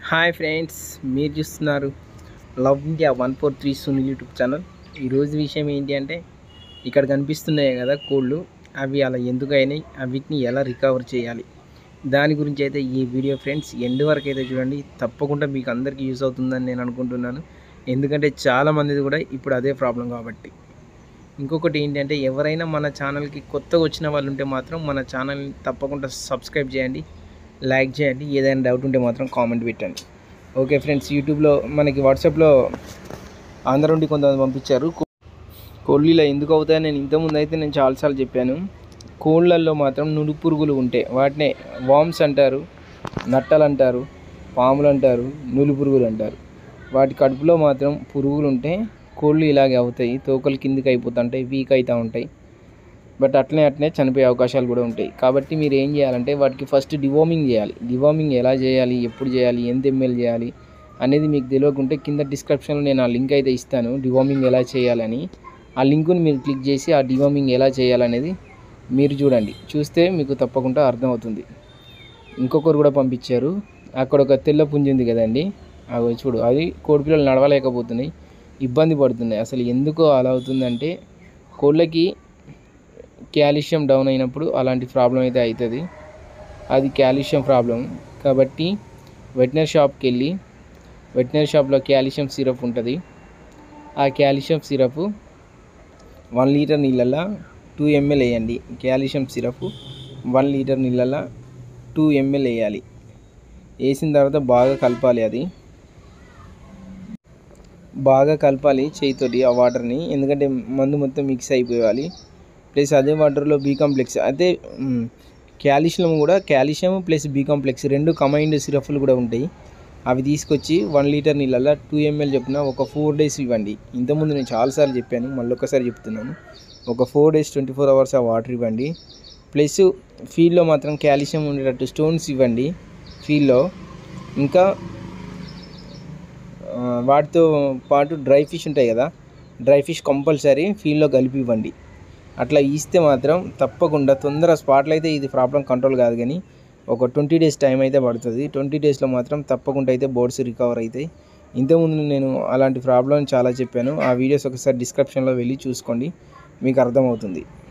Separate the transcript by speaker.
Speaker 1: hi friends మీరు చూస్తున్నారు love India one four three Sunil YouTube channel ఈరోజు విషయం ఏంటి అంటే ఇక్కడ కనిపిస్తున్నాయి కదా కోళ్ళు అవి అలా ఎందుకు అయినాయి వీటిని ఎలా రికవర్ చేయాలి దాని గురించి అయితే ఈ వీడియో ఫ్రెండ్స్ ఎండ్ వరకు అయితే చూడండి తప్పకుండా మీకు అందరికీ యూస్ అవుతుందని నేను అనుకుంటున్నాను ఎందుకంటే చాలా మందిది కూడా ఇప్పుడు అదే ప్రాబ్లం కాబట్టి ఇంకొకటి ఏంటంటే ఎవరైనా మన ఛానల్కి కొత్తగా వచ్చిన వాళ్ళు ఉంటే మాత్రం మన ఛానల్ని తప్పకుండా సబ్స్క్రైబ్ చేయండి లైక్ చేయండి ఏదైనా డౌట్ ఉంటే మాత్రం కామెంట్ పెట్టండి ఓకే ఫ్రెండ్స్ యూట్యూబ్లో మనకి వాట్సాప్లో ఆంధ్ర నుండి కొంతమంది పంపించారు కో- కోళ్ళు ఇలా ఎందుకు అవుతాయని నేను ఇంతకుముందు అయితే నేను చాలాసార్లు చెప్పాను కోళ్ళల్లో మాత్రం నులు పురుగులు ఉంటాయి వాటినే వామ్స్ అంటారు నట్టలు అంటారు పాములు అంటారు నులు పురుగులు అంటారు వాటి కడుపులో మాత్రం పురుగులు ఉంటే కోళ్ళు ఇలాగే అవుతాయి తోకలు కిందికి అయిపోతుంటాయి వీక్ అవుతూ ఉంటాయి బట్ అట్లనే అట్లనే చనిపోయే అవకాశాలు కూడా ఉంటాయి కాబట్టి మీరు ఏం చేయాలంటే వాటికి ఫస్ట్ డివార్మింగ్ చేయాలి డివార్మింగ్ ఎలా చేయాలి ఎప్పుడు చేయాలి ఎంత ఎంఎల్ చేయాలి అనేది మీకు తెలియకుంటే కింద డిస్క్రిప్షన్లో నేను ఆ లింక్ అయితే ఇస్తాను డివార్మింగ్ ఎలా చేయాలని ఆ లింకుని మీరు క్లిక్ చేసి ఆ డివార్మింగ్ ఎలా చేయాలనేది మీరు చూడండి చూస్తే మీకు తప్పకుండా అర్థమవుతుంది ఇంకొకరు కూడా పంపించారు అక్కడ ఒక తెల్ల పుంజి ఉంది కదండి అవి చూడు అది కోడిపిల్లలు నడవలేకపోతున్నాయి ఇబ్బంది పడుతున్నాయి అసలు ఎందుకు అలా అవుతుందంటే కోళ్ళకి కాల్షియం డౌన్ అయినప్పుడు అలాంటి ప్రాబ్లం అయితే అవుతుంది అది కాల్షియం ప్రాబ్లం కాబట్టి వెటనరీ షాప్కి వెళ్ళి వెటనరీ షాప్లో కాల్షియం సిరప్ ఉంటుంది ఆ కాల్షియం సిరప్ వన్ లీటర్ నీళ్ళల్లో టూ ఎంఎల్ వేయండి కాల్షియం సిరప్ వన్ లీటర్ నీళ్ళల్లో టూ ఎంఎల్ వేయాలి వేసిన తర్వాత బాగా కలపాలి అది బాగా కలపాలి చేయితోటి ఆ వాటర్ని ఎందుకంటే మందు మొత్తం మిక్స్ అయిపోవాలి ప్లస్ అదే వాటర్లో బీ కాంప్లెక్స్ అయితే క్యాల్షియం కూడా క్యాల్షియం ప్లస్ బీ కాంప్లెక్స్ రెండు కమైండ్ సిరప్లు కూడా ఉంటాయి అవి తీసుకొచ్చి వన్ లీటర్ నీళ్ళల్లో టూ ఎంఎల్ చెప్పిన ఒక ఫోర్ డేస్ ఇవ్వండి ఇంతకుముందు నేను చాలాసార్లు చెప్పాను మళ్ళీ ఒకసారి చెప్తున్నాను ఒక four days twenty four hours ఆ వాటర్ ఇవ్వండి ప్లస్ ఫీల్డ్లో మాత్రం కాల్షియం ఉండేటట్టు స్టోన్స్ ఇవ్వండి ఫీల్డ్లో ఇంకా ఆ, వాటితో పాటు డ్రై ఫిష్ ఉంటాయి కదా డ్రై ఫిష్ కంపల్సరీ ఫీల్డ్లో కలిపి ఇవ్వండి అట్లా ఇస్తే మాత్రం తప్పకుండా తొందర స్పాట్లో అయితే ఇది ప్రాబ్లం కంట్రోల్ కాదు కానీ ఒక ట్వంటీ డేస్ టైం అయితే పడుతుంది ట్వంటీ డేస్లో మాత్రం తప్పకుండా అయితే బోర్డ్స్ రికవర్ అవుతాయి ఇంతకుముందు నేను అలాంటి ప్రాబ్లం చాలా చెప్పాను ఆ వీడియోస్ ఒకసారి డిస్క్రిప్షన్లో వెళ్ళి చూసుకోండి మీకు అర్థమవుతుంది